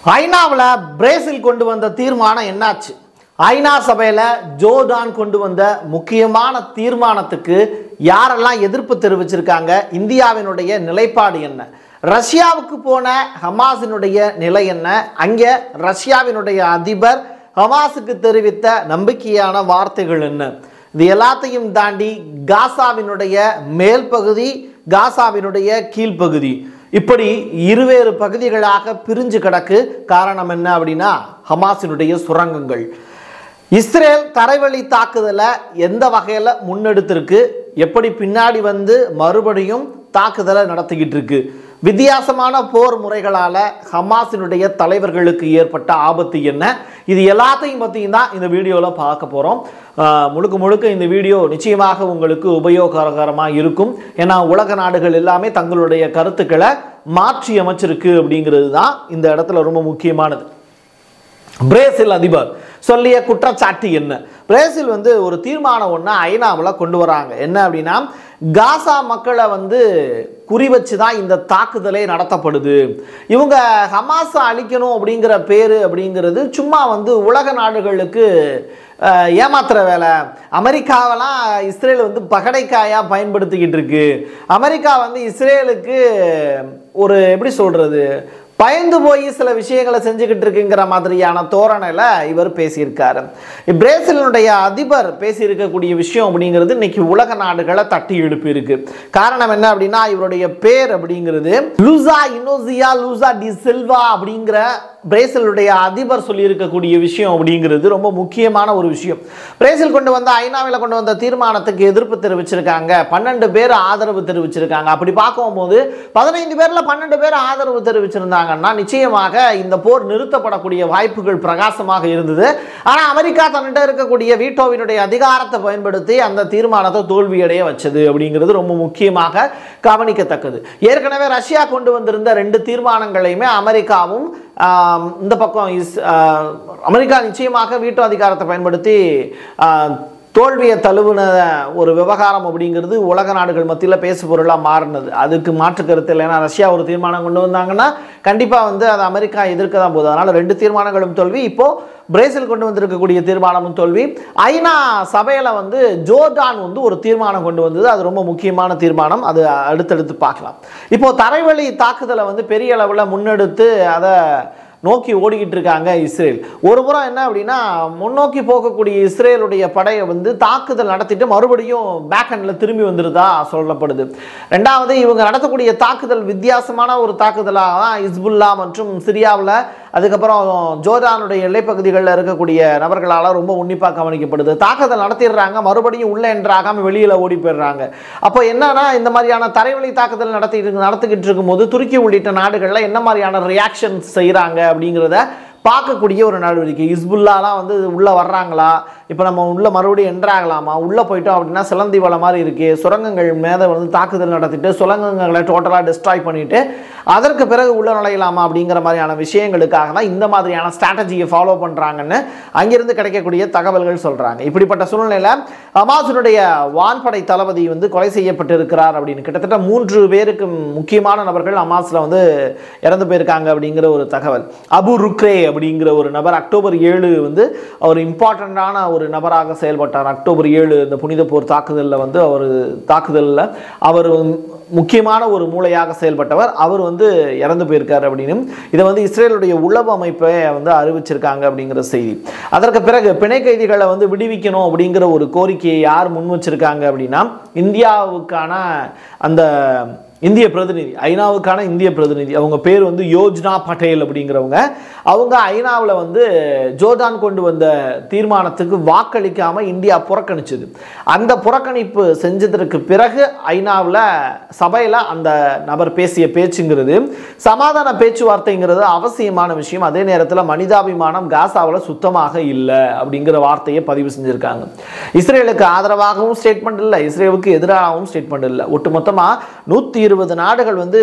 ஐநாவில் பிரேசில் கொண்டு வந்த தீர்மானம் என்னாச்சு ஐநா சபையில் ஜோர்டான் கொண்டு வந்த முக்கியமான தீர்மானத்துக்கு யாரெல்லாம் எதிர்ப்பு தெரிவிச்சிருக்காங்க இந்தியாவினுடைய நிலைப்பாடு என்ன ரஷ்யாவுக்கு போன ஹமாஸினுடைய நிலை என்ன அங்கே ரஷ்யாவினுடைய அதிபர் ஹமாஸுக்கு தெரிவித்த நம்பிக்கையான வார்த்தைகள் என்ன இது எல்லாத்தையும் தாண்டி காசாவினுடைய மேல் பகுதி காசாவினுடைய கீழ்ப்பகுதி இப்படி இருவேறு பகுதிகளாக பிரிஞ்சு கிடக்கு காரணம் என்ன அப்படின்னா ஹமாஸினுடைய சுரங்கங்கள் இஸ்ரேல் தரைவழி தாக்குதலை எந்த வகையில் முன்னெடுத்திருக்கு எப்படி பின்னாடி வந்து மறுபடியும் தாக்குதலை நடத்திக்கிட்டு இருக்கு வித்தியாசமான போர் முறைகளால் ஹமாஸினுடைய தலைவர்களுக்கு ஏற்பட்ட ஆபத்து என்ன இது எல்லாத்தையும் பற்றியும் தான் இந்த வீடியோவில் பார்க்க போகிறோம் முழுக்க முழுக்க இந்த வீடியோ நிச்சயமாக உங்களுக்கு உபயோககரமாக இருக்கும் ஏன்னா உலக நாடுகள் எல்லாமே தங்களுடைய கருத்துக்களை மாற்றி அமைச்சிருக்கு அப்படிங்கிறது தான் இந்த இடத்துல ரொம்ப முக்கியமானது பிரேசில் அதிபர் சொல்லிய குற்றச்சாட்டு என்ன பிரேசில் வந்து ஒரு தீர்மானம் ஒன்று ஐநாவில் கொண்டு வராங்க என்ன அப்படின்னா காசா மக்களை வந்து குறி வச்சு தான் இந்த தாக்குதலே நடத்தப்படுது இவங்க ஹமாஸை அழிக்கணும் அப்படிங்கிற பேர் அப்படிங்கிறது சும்மா வந்து உலக நாடுகளுக்கு அஹ், ஏமாத்துற வேலை அமெரிக்காவெல்லாம் இஸ்ரேல் வந்து பகடைக்காயாக பயன்படுத்திக்கிட்டு இருக்கு அமெரிக்கா வந்து இஸ்ரேலுக்கு ஒரு எப்படி சொல்கிறது பயந்து போய் சில விஷயங்களை செஞ்சுக்கிட்டு இருக்குங்கிற மாதிரியான தோரணையில் இவர் பேசியிருக்காரு பிரேசிலினுடைய அதிபர் பேசியிருக்கக்கூடிய விஷயம் அப்படிங்கிறது இன்னைக்கு உலக நாடுகளை தட்டி எழுப்பியிருக்கு காரணம் என்ன அப்படின்னா இவருடைய பேர் அப்படிங்கிறது லூசா இனோசியா லூசா டி செல்வா அப்படிங்கிற பிரேசிலுடைய அதிபர் சொல்லியிருக்கக்கூடிய விஷயம் அப்படிங்கிறது ரொம்ப முக்கியமான ஒரு விஷயம் பிரேசில் கொண்டு வந்த ஐநாவில் கொண்டு வந்த தீர்மானத்துக்கு எதிர்ப்பு தெரிவிச்சிருக்காங்க பன்னெண்டு பேர் ஆதரவு தெரிவிச்சிருக்காங்க அப்படி பார்க்கும்போது பதினைந்து பேர்ல பன்னெண்டு பேர் ஆதரவு தெரிவிச்சிருந்தாங்கன்னா நிச்சயமாக இந்த போர் நிறுத்தப்படக்கூடிய வாய்ப்புகள் பிரகாசமாக இருந்தது ஆனால் அமெரிக்கா தன்னிட்ட இருக்கக்கூடிய வீட்டோவினுடைய அதிகாரத்தை பயன்படுத்தி அந்த தீர்மானத்தை தோல்வியடைய வச்சது அப்படிங்கிறது ரொம்ப முக்கியமாக கவனிக்கத்தக்கது ஏற்கனவே ரஷ்யா கொண்டு வந்திருந்த ரெண்டு தீர்மானங்களையுமே அமெரிக்காவும் ஆம், இந்த பக்கம் இஸ் ஆ, அமெரிக்கா நிச்சயமாக வீட்டோ அதிகாரத்தை பயன்படுத்தி ஆ, தோல்வியை தழுவுன ஒரு விவகாரம் அப்படிங்கிறது உலக நாடுகள் மத்தியில் பேசு பொருளாக மாறினது அதுக்கு மாற்று கருத்து இல்லை ஏன்னா ரஷ்யா ஒரு தீர்மானம் கொண்டு வந்தாங்கன்னா கண்டிப்பாக வந்து அதை அமெரிக்கா எதிர்க்க தான் போகுது அதனால் ரெண்டு தீர்மானங்களும் தோல்வி இப்போது பிரேசில் கொண்டு வந்திருக்கக்கூடிய தீர்மானமும் தோல்வி ஐநா சபையில் வந்து ஜோர்டான் வந்து ஒரு தீர்மானம் கொண்டு வந்தது அது ரொம்ப முக்கியமான தீர்மானம் அது அடுத்தடுத்து பார்க்கலாம் இப்போ தரைவழி தாக்குதலை வந்து பெரிய அளவில் முன்னெடுத்து அதை நோக்கி ஓடிக்கிட்டு இருக்காங்க இஸ்ரேல் ஒரு புறம் என்ன அப்படின்னா முன்னோக்கி போகக்கூடிய இஸ்ரேலுடைய படையை வந்து தாக்குதல் நடத்திட்டு மறுபடியும் பேக் ஹேண்டில் திரும்பி வந்துருதா சொல்லப்படுது ரெண்டாவது இவங்க நடத்தக்கூடிய தாக்குதல் வித்தியாசமான ஒரு தாக்குதலாக தான் இஸ்புல்லா மற்றும் சிரியாவில் அதுக்கப்புறம் ஜோர்டானுடைய எல்லைப்பகுதிகளில் இருக்கக்கூடிய நபர்களால் ரொம்ப உன்னிப்பாக கவனிக்கப்படுது தாக்குதல் நடத்திடுறாங்க மறுபடியும் உள்ள என்றாகாம வெளியில் ஓடி போயிடுறாங்க அப்போ என்னன்னா இந்த மாதிரியான தரைவழி தாக்குதல் நடத்தி நடத்திக்கிட்டு இருக்கும்போது துருக்கி உள்ளிட்ட நாடுகளில் என்ன மாதிரியான ரியாக்ஷன்ஸ் செய்கிறாங்க அப்படிங்கிறத பார்க்கக்கூடிய ஒரு நடவடிக்கை இஸ்புல்லாலாம் வந்து உள்ளே வர்றாங்களா இப்போ நம்ம உள்ளே மறுபடியும் என்ட்ராகலாமா உள்ளே போயிட்டோம் அப்படின்னா சிலந்தி வலை மாதிரி இருக்கு சுரங்கங்கள் மேலே வந்து தாக்குதல் நடத்திட்டு சுரங்கங்களை டோட்டலாக டிஸ்ட்ராய் பண்ணிட்டு அதற்கு பிறகு உள்ள நுழையலாமா அப்படிங்கிற மாதிரியான விஷயங்களுக்காக தான் இந்த மாதிரியான ஸ்ட்ராட்டஜியை ஃபாலோ பண்ணுறாங்கன்னு அங்கிருந்து கிடைக்கக்கூடிய தகவல்கள் சொல்கிறாங்க இப்படிப்பட்ட சூழ்நிலையில் ஹமாஸினுடைய வான்படை தளபதி வந்து கொலை செய்யப்பட்டிருக்கிறார் அப்படின்னு கிட்டத்தட்ட மூன்று பேருக்கு முக்கியமான நபர்கள் ஹமாஸில் வந்து இறந்து போயிருக்காங்க அப்படிங்கிற ஒரு தகவல் அபு ருக்ரே அப்படிங்கிற ஒரு நபர் அக்டோபர் ஏழு வந்து அவர் இம்பார்ட்டண்ட்டான ஒரு நபராக செயல்பட்டார் அக்டோபர் ஏழு இந்த புனித போர் தாக்குதலில் வந்து அவர் தாக்குதலில் அவர் முக்கியமான ஒரு மூளையாக செயல்பட்டவர் அவர் வந்து இறந்து போயிருக்கார் அப்படின்னு இதை வந்து இஸ்ரேலுடைய உளவு அமைப்பை வந்து அறிவிச்சிருக்காங்க அப்படிங்கிற செய்தி அதற்கு பிறகு பிணை கைதிகளை வந்து விடுவிக்கணும் அப்படிங்கிற ஒரு கோரிக்கையை யார் முன் வச்சிருக்காங்க அப்படின்னா இந்தியாவுக்கான அந்த இந்திய பிரதிநிதி ஐநாவுக்கான இந்திய பிரதிநிதி அவங்க பேர் வந்து யோஜ்னா பட்டேல் அப்படிங்கிறவங்க அவங்க ஐநாவில் வந்து ஜோர்டான் கொண்டு வந்த தீர்மானத்துக்கு வாக்களிக்காம இந்தியா புறக்கணிச்சது அந்த புறக்கணிப்பு செஞ்சதற்கு பிறகு ஐநாவில் சபையில் அந்த நபர் பேசிய பேச்சுங்கிறது சமாதான பேச்சுவார்த்தைங்கிறது அவசியமான விஷயம் அதே நேரத்தில் மனிதாபிமானம் காசாவில் சுத்தமாக இல்லை அப்படிங்கிற வார்த்தையை பதிவு செஞ்சுருக்காங்க இஸ்ரேலுக்கு ஆதரவாகவும் ஸ்டேட்மெண்ட் இல்லை இஸ்ரேலுக்கு எதிராகவும் ஸ்டேட்மெண்ட் இல்லை ஒட்டுமொத்தமாக நூற்றி இருபது நாடுகள் வந்து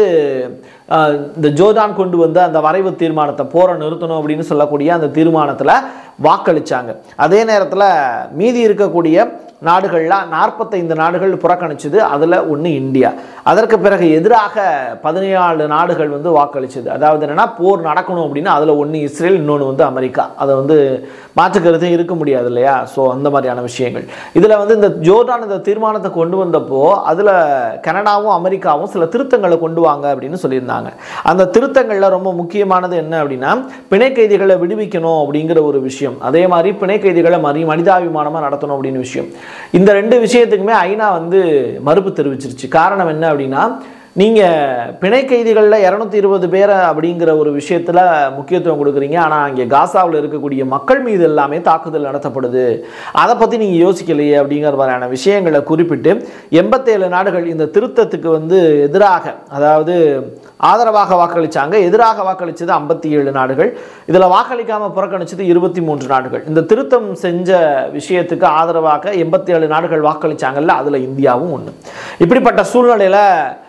அஹ், இந்த ஜோர்டான் கொண்டு வந்த அந்த வரைவு தீர்மானத்தை போரை நிறுத்தணும் அப்படின்னு சொல்லக்கூடிய அந்த தீர்மானத்தில் வாக்களிச்சாங்க அதே நேரத்தில் மீதி இருக்கக்கூடிய நாடுகளில் நாற்பத்தைந்து நாடுகள் புறக்கணிச்சது அதில் ஒன்று இந்தியா அதற்கு பிறகு எதிராக பதினேழு நாடுகள் வந்து வாக்களிச்சது அதாவது என்னன்னா போர் நடக்கணும் அப்படின்னா அதில் ஒன்று இஸ்ரேல் இன்னொன்று வந்து அமெரிக்கா அதை வந்து மாற்றுக்கருத்து இருக்க முடியாது இல்லையா ஸோ அந்த மாதிரியான விஷயங்கள் இதில் வந்து இந்த ஜோர்டான் இந்த தீர்மானத்தை கொண்டு வந்தப்போ அதில் கனடாவும் அமெரிக்காவும் சில திருத்தங்களை கொண்டு வாங்க அப்படின்னு சொல்லியிருந்தாங்க அந்த திருத்தங்களில் ரொம்ப முக்கியமானது என்ன அப்படின்னா பிணை கைதிகளை விடுவிக்கணும் அப்படிங்கிற ஒரு விஷயம் அதே மாதிரி பிணை கைதிகளை மறி மனிதாபிமானமாக நடத்தணும் அப்படின்னு விஷயம் இந்த ரெண்டு விஷயத்துக்குமே ஐநா வந்து மறுப்பு தெரிவிச்சிருச்சு காரணம் என்ன அப்படின்னா நீங்கள் பிணை கைதிகளில் இரநூத்தி இருபது பேரை அப்படிங்கிற ஒரு விஷயத்தில் முக்கியத்துவம் கொடுக்குறீங்க ஆனால் அங்கே காசாவில் இருக்கக்கூடிய மக்கள் மீது எல்லாமே தாக்குதல் நடத்தப்படுது அதை பற்றி நீங்கள் யோசிக்கலையே அப்படிங்கிற மாதிரியான விஷயங்களை குறிப்பிட்டு எண்பத்தேழு நாடுகள் இந்த திருத்தத்துக்கு வந்து எதிராக அதாவது ஆதரவாக வாக்களிச்சாங்க எதிராக வாக்களிச்சது ஐம்பத்தி ஏழு நாடுகள் இதில் வாக்களிக்காமல் புறக்கணிச்சது இருபத்தி மூன்று நாடுகள் இந்த திருத்தம் செஞ்ச விஷயத்துக்கு ஆதரவாக எண்பத்தி ஏழு நாடுகள் வாக்களிச்சாங்கல்ல அதில் இந்தியாவும் ஒன்று இப்படிப்பட்ட சூழ்நிலையில்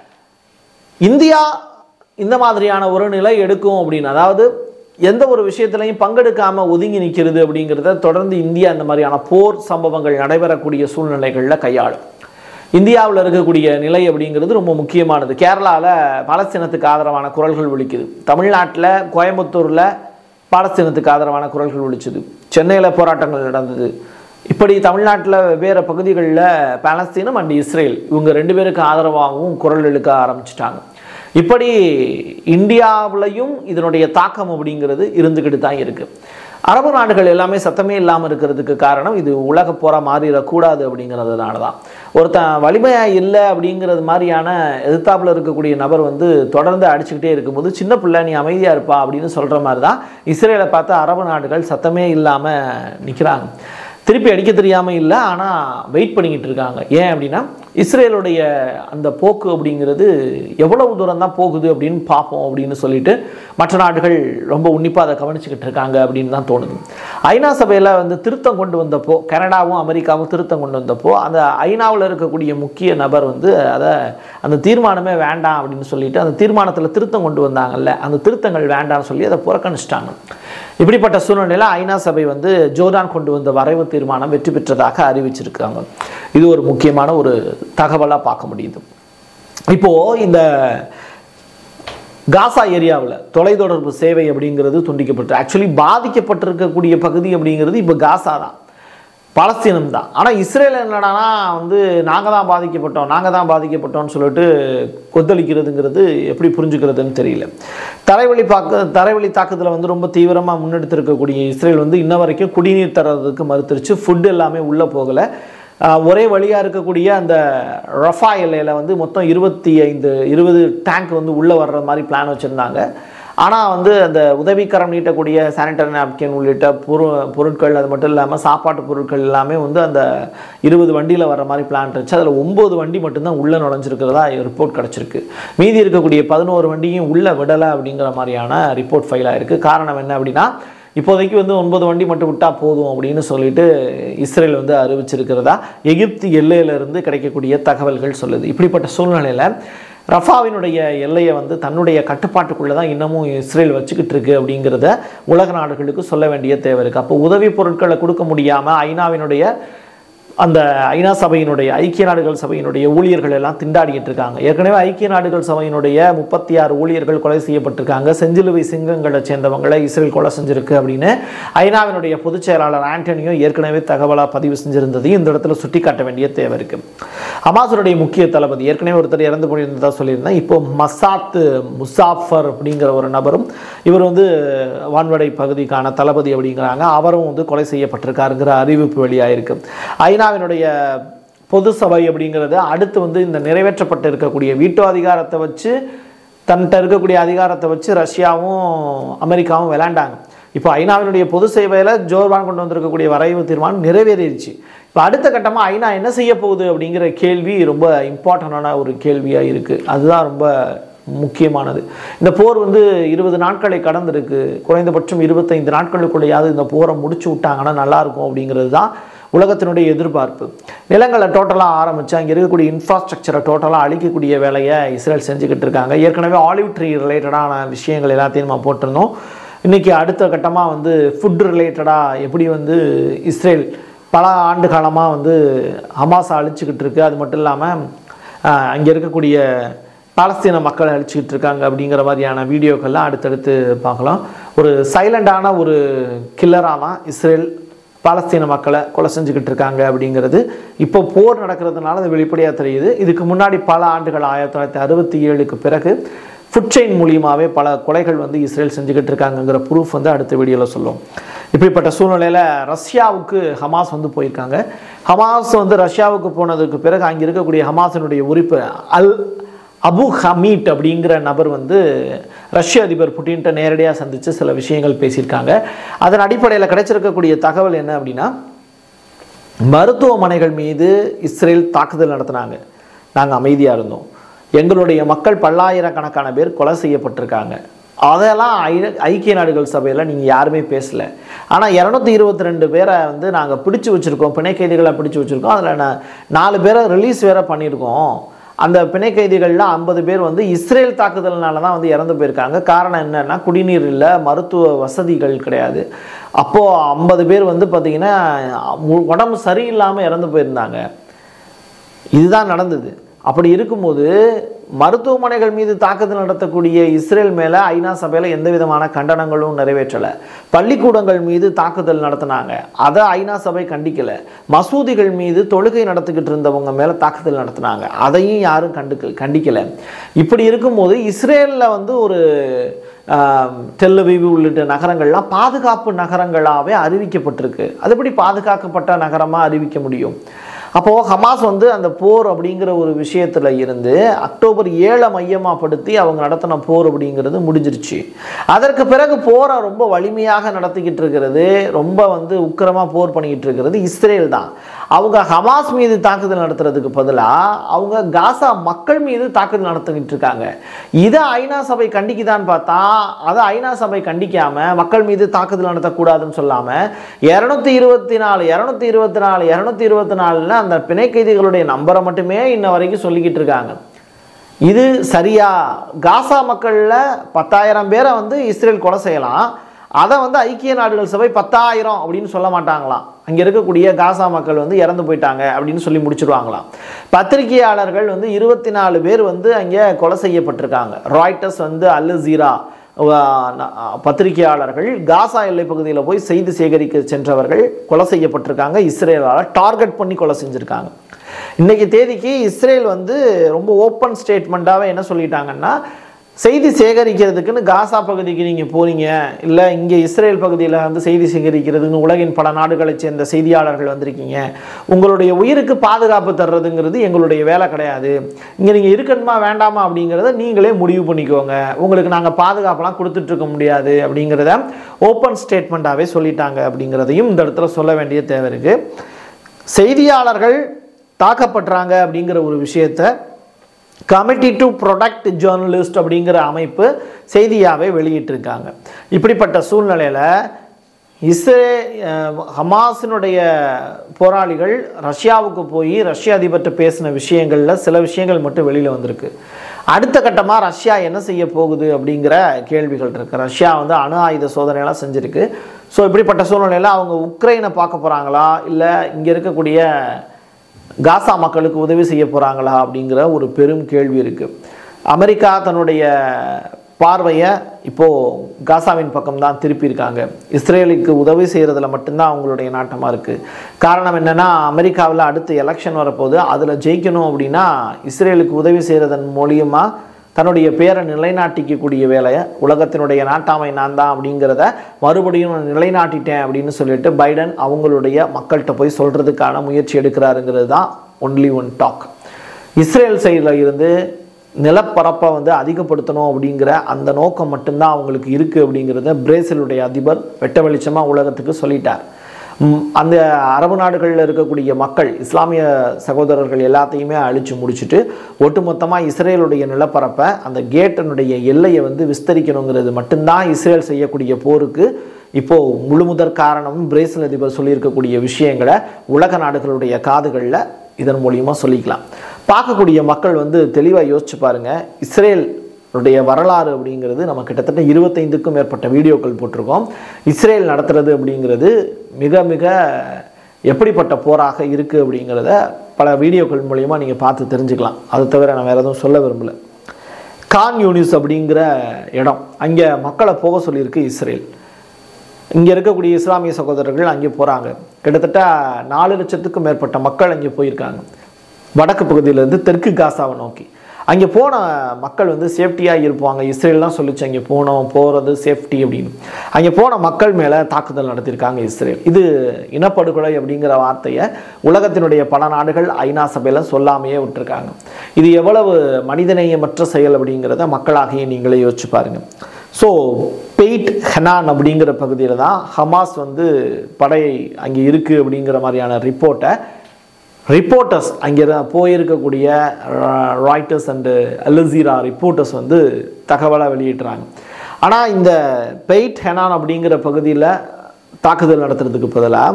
இந்தியா இந்த மாதிரியான ஒரு நிலை எடுக்கும் அப்படின்னு அதாவது எந்த ஒரு விஷயத்திலையும் பங்கெடுக்காம ஒதுங்கி நிற்கிறது அப்படிங்கிறத தொடர்ந்து இந்தியா இந்த மாதிரியான போர் சம்பவங்கள் நடைபெறக்கூடிய சூழ்நிலைகளில் கையாளும் இந்தியாவில் இருக்கக்கூடிய நிலை அப்படிங்கிறது ரொம்ப முக்கியமானது கேரளாவில் பாலஸ்தீனத்துக்கு ஆதரவான குரல்கள் ஒலிக்குது தமிழ்நாட்டில் கோயம்புத்தூரில் பாலஸ்தீனத்துக்கு ஆதரவான குரல்கள் ஒலிச்சுது சென்னையில் போராட்டங்கள் நடந்தது இப்படி தமிழ்நாட்டில் வெவ்வேறு பகுதிகளில் பாலஸ்தீனம் அண்ட் இஸ்ரேல் இவங்க ரெண்டு பேருக்கு ஆதரவாகவும் குரல் எழுக்க ஆரம்பிச்சிட்டாங்க இப்படி இந்தியாவிலையும் இதனுடைய தாக்கம் அப்படிங்கிறது இருந்துக்கிட்டு தான் இருக்கு அரபு நாடுகள் எல்லாமே சத்தமே இல்லாமல் இருக்கிறதுக்கு காரணம் இது உலக போரா மாறிடக்கூடாது அப்படிங்கிறதுனால தான் ஒருத்தன் வலிமையாக இல்லை அப்படிங்கிறது மாதிரியான எதிர்த்தாப்புல இருக்கக்கூடிய நபர் வந்து தொடர்ந்து அடிச்சுக்கிட்டே இருக்கும்போது சின்ன பிள்ளை நீ அமைதியாக இருப்பா அப்படின்னு சொல்கிற மாதிரி தான் இஸ்ரேலை பார்த்து அரபு நாடுகள் சத்தமே இல்லாமல் நிற்கிறாங்க திருப்பி அடிக்க தெரியாமல் இல்லை ஆனால் வெயிட் பண்ணிக்கிட்டு இருக்காங்க ஏன் அப்படின்னா இஸ்ரேலுடைய அந்த போக்கு அப்படிங்கிறது எவ்வளவு தூரம் தான் போகுது அப்படின்னு பார்ப்போம் அப்படின்னு சொல்லிட்டு மற்ற நாடுகள் ரொம்ப உன்னிப்பாக அதை கவனிச்சுக்கிட்டு இருக்காங்க அப்படின்னு தான் தோணுது ஐநா சபையில் வந்து திருத்தம் கொண்டு வந்தப்போ கனடாவும் அமெரிக்காவும் திருத்தம் கொண்டு வந்தப்போ அந்த ஐநாவில் இருக்கக்கூடிய முக்கிய நபர் வந்து அதை அந்த தீர்மானமே வேண்டாம் அப்படின்னு சொல்லிட்டு அந்த தீர்மானத்தில் திருத்தம் கொண்டு வந்தாங்கல்ல அந்த திருத்தங்கள் வேண்டாம்னு சொல்லி அதை புறக்கணிச்சிட்டாங்க இப்படிப்பட்ட சூழ்நிலையில் ஐநா சபை வந்து ஜோர்டான் கொண்டு வந்த வரைவு தீர்மானம் வெற்றி பெற்றதாக அறிவிச்சிருக்காங்க இது ஒரு முக்கியமான ஒரு தகவலாக பார்க்க முடியுது இப்போ இந்த காசா ஏரியாவில் தொலைத்தொடர்பு சேவை அப்படிங்கிறது துண்டிக்கப்பட்டு ஆக்சுவலி பாதிக்கப்பட்டிருக்கக்கூடிய பகுதி அப்படிங்கிறது இப்போ காசா தான் பாலஸ்தீனம் தான் ஆனால் இஸ்ரேல் என்னடானா வந்து நாங்கள் தான் பாதிக்கப்பட்டோம் நாங்கள் தான் பாதிக்கப்பட்டோம்னு சொல்லிட்டு கொந்தளிக்கிறதுங்கிறது எப்படி புரிஞ்சுக்கிறதுன்னு தெரியல தரைவழி பாக்கு தரைவழி தாக்குதலை வந்து ரொம்ப தீவிரமாக முன்னெடுத்திருக்கக்கூடிய இஸ்ரேல் வந்து இன்ன வரைக்கும் குடிநீர் தர்றதுக்கு மறுத்துருச்சு ஃபுட் எல்லாமே உள்ளே போகலை ஆஹ் ஒரே வழியாக இருக்கக்கூடிய அந்த ரஃபா எல்லையில் வந்து மொத்தம் இருபத்தி ஐந்து இருபது டேங்க் வந்து உள்ளே வர்ற மாதிரி பிளான் வச்சுருந்தாங்க ஆனால் வந்து அந்த உதவிக்கரம் நீட்டக்கூடிய சானிட்டரி நாப்கின் உள்ளிட்ட பொரு பொருட்கள் அது மட்டும் இல்லாமல் சாப்பாட்டு பொருட்கள் எல்லாமே வந்து அந்த இருபது வண்டியில் வர மாதிரி பிளான் இருந்துச்சு அதில் ஒம்பது வண்டி மட்டும்தான் உள்ளே நுழைஞ்சிருக்கிறதா ரிப்போர்ட் கிடச்சிருக்கு மீதி இருக்கக்கூடிய பதினோரு வண்டியும் உள்ளே விடலை அப்படிங்கிற மாதிரியான ரிப்போர்ட் ஃபைல் ஆயிருக்கு காரணம் என்ன அப்படின்னா இப்போதைக்கு வந்து ஒன்பது வண்டி மட்டும் விட்டால் போதும் அப்படின்னு சொல்லிட்டு இஸ்ரேல் வந்து அறிவிச்சிருக்கிறதா எகிப்து எல்லையிலிருந்து கிடைக்கக்கூடிய தகவல்கள் சொல்லுது இப்படிப்பட்ட சூழ்நிலையில் ரஃபாவினுடைய எல்லையை வந்து தன்னுடைய கட்டுப்பாட்டுக்குள்ளே தான் இன்னமும் இஸ்ரேல் வச்சுக்கிட்டு இருக்கு அப்படிங்கிறத உலக நாடுகளுக்கு சொல்ல வேண்டிய தேவை இருக்குது அப்போ உதவி பொருட்களை கொடுக்க முடியாமல் ஐநாவினுடைய அந்த ஐநா சபையினுடைய ஐக்கிய நாடுகள் சபையினுடைய ஊழியர்கள் எல்லாம் திண்டாடிட்டு இருக்காங்க ஏற்கனவே ஐக்கிய நாடுகள் சபையினுடைய முப்பத்தி ஆறு ஊழியர்கள் கொலை செய்யப்பட்டிருக்காங்க செஞ்சிலுவை சிங்கங்களை சேர்ந்தவங்களை இஸ்ரேல் கொலை செஞ்சிருக்கு அப்படின்னு ஐநாவினுடைய பொதுச் செயலாளர் ஆண்டனியோ ஏற்கனவே தகவலாக பதிவு செஞ்சிருந்ததையும் இந்த இடத்துல சுட்டிக்காட்ட வேண்டிய தேவை இருக்கு ஹமாஸுடைய முக்கிய தளபதி ஏற்கனவே ஒருத்தர் இறந்து போயிருந்ததா சொல்லியிருந்தேன் இப்போ மசாத் முசாஃபர் அப்படிங்கிற ஒரு நபரும் இவர் வந்து வான்வடை பகுதிக்கான தளபதி அப்படிங்கிறாங்க அவரும் வந்து கொலை செய்யப்பட்டிருக்காருங்கிற அறிவிப்பு வெளியாயிருக்கு ஐநாவினுடைய பொது சபை அப்படிங்கிறது அடுத்து வந்து இந்த நிறைவேற்றப்பட்டு இருக்கக்கூடிய வீட்டு அதிகாரத்தை வச்சு தன்கிட்ட இருக்கக்கூடிய அதிகாரத்தை வச்சு ரஷ்யாவும் அமெரிக்காவும் விளையாண்டாங்க இப்போ ஐநாவினுடைய பொது சேவையில் ஜோர்பான் கொண்டு வந்திருக்கக்கூடிய வரைவு தீர்மானம் நிறைவேறிடுச்சு இப்போ அடுத்த கட்டமாக ஐநா என்ன செய்ய போகுது அப்படிங்கிற கேள்வி ரொம்ப இம்பார்ட்டண்டான ஒரு கேள்வியாக இருக்குது அதுதான் ரொம்ப முக்கியமானது இந்த போர் வந்து இருபது நாட்களை கடந்திருக்கு குறைந்தபட்சம் இருபத்தைந்து நாட்களுக்குள்ளேயாவது இந்த போரை முடிச்சு விட்டாங்கன்னா நல்லாயிருக்கும் அப்படிங்கிறது தான் உலகத்தினுடைய எதிர்பார்ப்பு நிலங்களை டோட்டலாக ஆரம்பித்து அங்கே இருக்கக்கூடிய இன்ஃப்ராஸ்ட்ரக்சரை டோட்டலாக அழிக்கக்கூடிய வேலையை இஸ்ரேல் செஞ்சுக்கிட்டு இருக்காங்க ஏற்கனவே ஆலிவ் ட்ரீ ரிலேட்டடான விஷயங்கள் எல்லாத்தையும் நம்ம போட்டிருந்தோம் இன்றைக்கி அடுத்த கட்டமாக வந்து ஃபுட் ரிலேட்டடாக எப்படி வந்து இஸ்ரேல் பல ஆண்டு காலமாக வந்து ஹமாஸை அழிச்சுக்கிட்டு இருக்கு அது மட்டும் இல்லாமல் அங்கே இருக்கக்கூடிய பாலஸ்தீன மக்களை அழிச்சுக்கிட்டு இருக்காங்க அப்படிங்கிற மாதிரியான வீடியோக்கள்லாம் அடுத்தடுத்து பார்க்கலாம் ஒரு சைலண்டான ஒரு கில்லராக தான் இஸ்ரேல் பாலஸ்தீன மக்களை கொலை செஞ்சுக்கிட்டு இருக்காங்க அப்படிங்கிறது இப்போ போர் நடக்கிறதுனால அது வெளிப்படையாக தெரியுது இதுக்கு முன்னாடி பல ஆண்டுகள் ஆயிரத்தி தொள்ளாயிரத்தி அறுபத்தி ஏழுக்கு பிறகு ஃபுட் செயின் மூலியமாகவே பல கொலைகள் வந்து இஸ்ரேல் செஞ்சுக்கிட்டு இருக்காங்கங்கிற ப்ரூஃப் வந்து அடுத்த வீடியோவில் சொல்லும் இப்படிப்பட்ட சூழ்நிலையில் ரஷ்யாவுக்கு ஹமாஸ் வந்து போயிருக்காங்க ஹமாஸ் வந்து ரஷ்யாவுக்கு போனதுக்கு பிறகு அங்கே இருக்கக்கூடிய ஹமாஸினுடைய உறுப்பு அல் அபு ஹமீட் அப்படிங்கிற நபர் வந்து ரஷ்ய அதிபர் புட்டின்ட்ட நேரடியாக சந்தித்து சில விஷயங்கள் பேசியிருக்காங்க அதன் அடிப்படையில் கிடைச்சிருக்கக்கூடிய தகவல் என்ன அப்படின்னா மருத்துவமனைகள் மீது இஸ்ரேல் தாக்குதல் நடத்தினாங்க நாங்கள் அமைதியாக இருந்தோம் எங்களுடைய மக்கள் பல்லாயிரக்கணக்கான பேர் கொலை செய்யப்பட்டிருக்காங்க அதெல்லாம் ஐ- ஐக்கிய நாடுகள் சபையில் நீங்கள் யாருமே பேசல ஆனால் இரநூத்தி இருபத்தி ரெண்டு பேரை வந்து நாங்கள் பிடிச்சு வச்சுருக்கோம் பிணை கைதிகளை பிடிச்சு வச்சுருக்கோம் அதில் நாலு பேரை ரிலீஸ் வேற பண்ணியிருக்கோம் அந்த பிணை கைதிகளில் ஐம்பது பேர் வந்து இஸ்ரேல் தாக்குதல்னால தான் வந்து இறந்து போயிருக்காங்க காரணம் என்னன்னா குடிநீர் இல்லை மருத்துவ வசதிகள் கிடையாது அப்போது ஐம்பது பேர் வந்து பார்த்திங்கன்னா மு- உடம்பு சரியில்லாமல் இறந்து போயிருந்தாங்க இதுதான் நடந்தது அப்படி இருக்கும்போது மருத்துவமனைகள் மீது தாக்குதல் நடத்தக்கூடிய இஸ்ரேல் மேலே ஐநா சபையில் எந்த விதமான கண்டனங்களும் நிறைவேற்றலை பள்ளிக்கூடங்கள் மீது தாக்குதல் நடத்தினாங்க அதை ஐநா சபை கண்டிக்கலை மசூதிகள் மீது தொழுகை நடத்திக்கிட்டு இருந்தவங்க மேலே தாக்குதல் நடத்தினாங்க அதையும் யாரும் கண்டுக்க கண்டிக்கலை இப்படி இருக்கும்போது இஸ்ரேலில் வந்து ஒரு டெல்லவிவ் உள்ளிட்ட நகரங்கள்லாம் பாதுகாப்பு நகரங்களாகவே அறிவிக்கப்பட்டிருக்கு அது எப்படி பாதுகாக்கப்பட்ட நகரமாக அறிவிக்க முடியும் அப்போது ஹமாஸ் வந்து அந்த போர் அப்படிங்கிற ஒரு விஷயத்தில் இருந்து அக்டோபர் ஏழை மையமாக படுத்தி அவங்க நடத்தின போர் அப்படிங்கிறது முடிஞ்சிருச்சு அதற்கு பிறகு போரை ரொம்ப வலிமையாக நடத்திக்கிட்டு இருக்கிறது ரொம்ப வந்து உக்கிரமாக போர் பண்ணிக்கிட்டு இருக்கிறது இஸ்ரேல் தான் அவங்க ஹமாஸ் மீது தாக்குதல் நடத்துறதுக்கு பதிலாக அவங்க காசா மக்கள் மீது தாக்குதல் நடத்திக்கிட்டு இருக்காங்க இதை ஐநா சபை கண்டிக்குதான்னு பார்த்தா அதை ஐநா சபை கண்டிக்காம மக்கள் மீது தாக்குதல் நடத்தக்கூடாதுன்னு சொல்லாம இரநூத்தி இருபத்தி நாலு இரநூத்தி இருபத்தி நாலு இரநூத்தி இருபத்தி நாலுல அந்த பிணை கைதிகளுடைய நம்பரை மட்டுமே இன்ன வரைக்கும் சொல்லிக்கிட்டு இருக்காங்க இது சரியா காசா மக்கள்ல பத்தாயிரம் பேரை வந்து இஸ்ரேல் கொலை செய்யலாம் அதை வந்து ஐக்கிய நாடுகள் சபை பத்தாயிரம் அப்படின்னு சொல்ல மாட்டாங்களாம் அங்கே இருக்கக்கூடிய காசா மக்கள் வந்து இறந்து போயிட்டாங்க அப்படின்னு சொல்லி முடிச்சிருவாங்களாம் பத்திரிகையாளர்கள் வந்து இருபத்தி நாலு பேர் வந்து அங்கே கொலை செய்யப்பட்டிருக்காங்க ராய்டர்ஸ் வந்து அல் ஜீரா பத்திரிகையாளர்கள் காசா எல்லை பகுதியில் போய் செய்தி சேகரிக்க சென்றவர்கள் கொலை செய்யப்பட்டிருக்காங்க இஸ்ரேலால் டார்கெட் பண்ணி கொலை செஞ்சுருக்காங்க இன்னைக்கு தேதிக்கு இஸ்ரேல் வந்து ரொம்ப ஓப்பன் ஸ்டேட்மெண்ட்டாகவே என்ன சொல்லிட்டாங்கன்னா செய்தி சேகரிக்கிறதுக்குன்னு காசா பகுதிக்கு நீங்கள் போறீங்க இல்லை இங்கே இஸ்ரேல் பகுதியில் வந்து செய்தி சேகரிக்கிறதுன்னு உலகின் பல நாடுகளைச் சேர்ந்த செய்தியாளர்கள் வந்திருக்கீங்க உங்களுடைய உயிருக்கு பாதுகாப்பு தர்றதுங்கிறது எங்களுடைய வேலை கிடையாது இங்கே நீங்கள் இருக்கணுமா வேண்டாமா அப்படிங்கிறத நீங்களே முடிவு பண்ணிக்கோங்க உங்களுக்கு நாங்கள் பாதுகாப்பெல்லாம் கொடுத்துட்டு இருக்க முடியாது அப்படிங்கிறத ஓப்பன் ஸ்டேட்மெண்ட்டாகவே சொல்லிட்டாங்க அப்படிங்கிறதையும் இந்த இடத்துல சொல்ல வேண்டிய தேவை இருக்குது செய்தியாளர்கள் தாக்கப்படுறாங்க அப்படிங்கிற ஒரு விஷயத்தை கமிட்டி டு ப்ரொடக்ட் ஜேர்னலிஸ்ட் அப்படிங்கிற அமைப்பு செய்தியாகவே வெளியிட்டிருக்காங்க இப்படிப்பட்ட சூழ்நிலையில் இஸ்ரே அஹ், ஹமாஸினுடைய போராளிகள் ரஷ்யாவுக்கு போய் ரஷ்ய அதிபர்கிட்ட பேசின விஷயங்களில் சில விஷயங்கள் மட்டும் வெளியில் வந்திருக்கு அடுத்த கட்டமாக ரஷ்யா என்ன செய்ய போகுது அப்படிங்கிற கேள்விகள் இருக்குது ரஷ்யா வந்து அணு ஆயுத சோதனையெல்லாம் செஞ்சுருக்கு ஸோ இப்படிப்பட்ட சூழ்நிலையில் அவங்க உக்ரைனை பார்க்க போகிறாங்களா இல்லை இங்கே இருக்கக்கூடிய காசா மக்களுக்கு உதவி செய்ய போகிறாங்களா அப்படிங்கிற ஒரு பெரும் கேள்வி இருக்குது அமெரிக்கா தன்னுடைய பார்வையை இப்போது காசாவின் பக்கம் தான் திருப்பியிருக்காங்க இஸ்ரேலுக்கு உதவி செய்கிறதுல மட்டும்தான் அவங்களுடைய நாட்டமாக இருக்குது காரணம் என்னென்னா அமெரிக்காவில் அடுத்து எலெக்ஷன் வரப்போகுது அதில் ஜெயிக்கணும் அப்படின்னா இஸ்ரேலுக்கு உதவி செய்கிறதன் மூலியமாக தன்னுடைய பேரை நிலைநாட்டிக்கக்கூடிய வேலையை உலகத்தினுடைய நாட்டாமை நான் தான் அப்படிங்கிறத மறுபடியும் நான் நிலைநாட்டிட்டேன் அப்படின்னு சொல்லிட்டு பைடன் அவங்களுடைய மக்கள்கிட்ட போய் சொல்கிறதுக்கான முயற்சி எடுக்கிறாருங்கிறது தான் ஒன்லி ஒன் டாக் இஸ்ரேல் சைடில் இருந்து நிலப்பரப்பை வந்து அதிகப்படுத்தணும் அப்படிங்கிற அந்த நோக்கம் மட்டும்தான் அவங்களுக்கு இருக்குது அப்படிங்கிறத பிரேசிலுடைய அதிபர் வெட்ட வெளிச்சமாக உலகத்துக்கு சொல்லிட்டார் ம், அந்த அரபு நாடுகளில் இருக்கக்கூடிய மக்கள் இஸ்லாமிய சகோதரர்கள் எல்லாத்தையுமே அழிச்சு முடிச்சுட்டு ஒட்டுமொத்தமாக இஸ்ரேலுடைய நிலப்பரப்பை அந்த கேட்டனுடைய எல்லையை வந்து விஸ்தரிக்கணுங்கிறது மட்டும்தான் இஸ்ரேல் செய்யக்கூடிய போருக்கு இப்போது முழுமுதற் காரணம் பிரேசில் அதிபர் சொல்லியிருக்கக்கூடிய விஷயங்களை உலக நாடுகளுடைய காதுகளில் இதன் மூலியமாக சொல்லிக்கலாம் பார்க்கக்கூடிய மக்கள் வந்து தெளிவாக யோசிச்சு பாருங்க இஸ்ரேல் உடைய வரலாறு அப்படிங்கிறது நம்ம கிட்டத்தட்ட இருபத்தைந்துக்கும் மேற்பட்ட வீடியோக்கள் போட்டிருக்கோம் இஸ்ரேல் நடத்துறது அப்படிங்கிறது மிக மிக எப்படிப்பட்ட போராக இருக்குது அப்படிங்கிறத பல வீடியோக்கள் மூலயமா நீங்கள் பார்த்து தெரிஞ்சுக்கலாம் அது தவிர நான் வேறு எதுவும் சொல்ல விரும்பல கான் யூனிஸ் அப்படிங்கிற இடம் அங்கே மக்களை போக சொல்லியிருக்கு இஸ்ரேல் இங்கே இருக்கக்கூடிய இஸ்லாமிய சகோதரர்கள் அங்கே போகிறாங்க கிட்டத்தட்ட நாலு லட்சத்துக்கும் மேற்பட்ட மக்கள் அங்கே போயிருக்காங்க வடக்கு பகுதியிலேருந்து தெற்கு காசாவை நோக்கி அங்கே போன மக்கள் வந்து சேஃப்டியாக இருப்பாங்க இஸ்ரேல் தான் சொல்லிச்சு அங்கே போனோம் போகிறது சேஃப்டி அப்படின்னு அங்கே போன மக்கள் மேலே தாக்குதல் நடத்தியிருக்காங்க இஸ்ரேல் இது இனப்படுகொலை அப்படிங்கிற வார்த்தையை உலகத்தினுடைய பல நாடுகள் ஐநா சபையில் சொல்லாமையே விட்டுருக்காங்க இது எவ்வளவு மனிதநேயமற்ற செயல் அப்படிங்கிறத மக்களாகிய நீங்களே யோசிச்சு பாருங்கள் ஸோ பெய்ட் ஹெனான் அப்படிங்கிற பகுதியில் தான் ஹமாஸ் வந்து படை அங்கே இருக்குது அப்படிங்கிற மாதிரியான ரிப்போர்ட்டை ரிப்போர்ட்டர்ஸ் அங்கே போயிருக்கக்கூடிய ராய்டர்ஸ் அண்டு அலசீரா ரிப்போர்ட்டர்ஸ் வந்து தகவலை வெளியிட்டுறாங்க ஆனால் இந்த பெய்ட் ஹெனான் அப்படிங்கிற பகுதியில் தாக்குதல் நடத்துறதுக்கு பதிலாக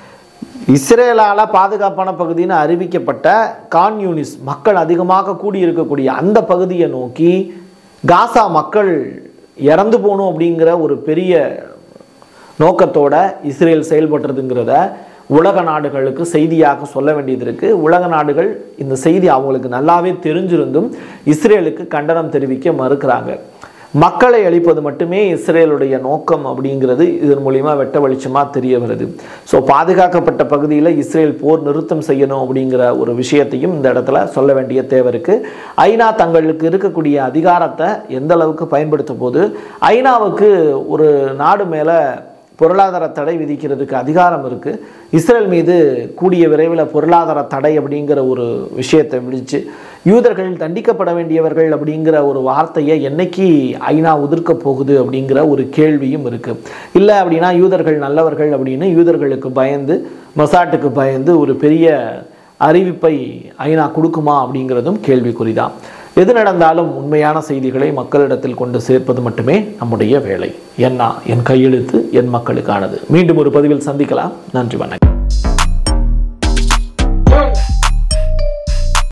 இஸ்ரேலால் பாதுகாப்பான பகுதின்னு அறிவிக்கப்பட்ட கான் யூனிஸ் மக்கள் அதிகமாக கூடியிருக்கக்கூடிய அந்த பகுதியை நோக்கி காசா மக்கள் இறந்து போகணும் அப்படிங்கிற ஒரு பெரிய நோக்கத்தோட இஸ்ரேல் செயல்படுறதுங்கிறத உலக நாடுகளுக்கு செய்தியாக சொல்ல வேண்டியது இருக்கு உலக நாடுகள் இந்த செய்தி அவங்களுக்கு நல்லாவே தெரிஞ்சிருந்தும் இஸ்ரேலுக்கு கண்டனம் தெரிவிக்க மறுக்கிறாங்க மக்களை அழிப்பது மட்டுமே இஸ்ரேலுடைய நோக்கம் அப்படிங்கிறது இதன் மூலிமா வெட்ட வெளிச்சமாக தெரிய வருது ஸோ பாதுகாக்கப்பட்ட பகுதியில் இஸ்ரேல் போர் நிறுத்தம் செய்யணும் அப்படிங்கிற ஒரு விஷயத்தையும் இந்த இடத்துல சொல்ல வேண்டிய தேவை இருக்கு ஐநா தங்களுக்கு இருக்கக்கூடிய அதிகாரத்தை எந்த அளவுக்கு பயன்படுத்த போது ஐநாவுக்கு ஒரு நாடு மேலே பொருளாதார தடை விதிக்கிறதுக்கு அதிகாரம் இருக்குது இஸ்ரேல் மீது கூடிய விரைவில் பொருளாதார தடை அப்படிங்கிற ஒரு விஷயத்தை விழிச்சு யூதர்கள் தண்டிக்கப்பட வேண்டியவர்கள் அப்படிங்கிற ஒரு வார்த்தையை என்னைக்கு ஐநா உதிர்க்க போகுது அப்படிங்கிற ஒரு கேள்வியும் இருக்குது இல்லை அப்படின்னா யூதர்கள் நல்லவர்கள் அப்படின்னு யூதர்களுக்கு பயந்து மொசாட்டுக்கு பயந்து ஒரு பெரிய அறிவிப்பை ஐநா கொடுக்குமா அப்படிங்கிறதும் கேள்விக்குறிதான் எது நடந்தாலும் உண்மையான செய்திகளை மக்களிடத்தில் கொண்டு சேர்ப்பது மட்டுமே நம்முடைய வேலை என்னா என் கையெழுத்து என் மக்களுக்கானது மீண்டும் ஒரு பதிவில் சந்திக்கலாம் நன்றி வணக்கம்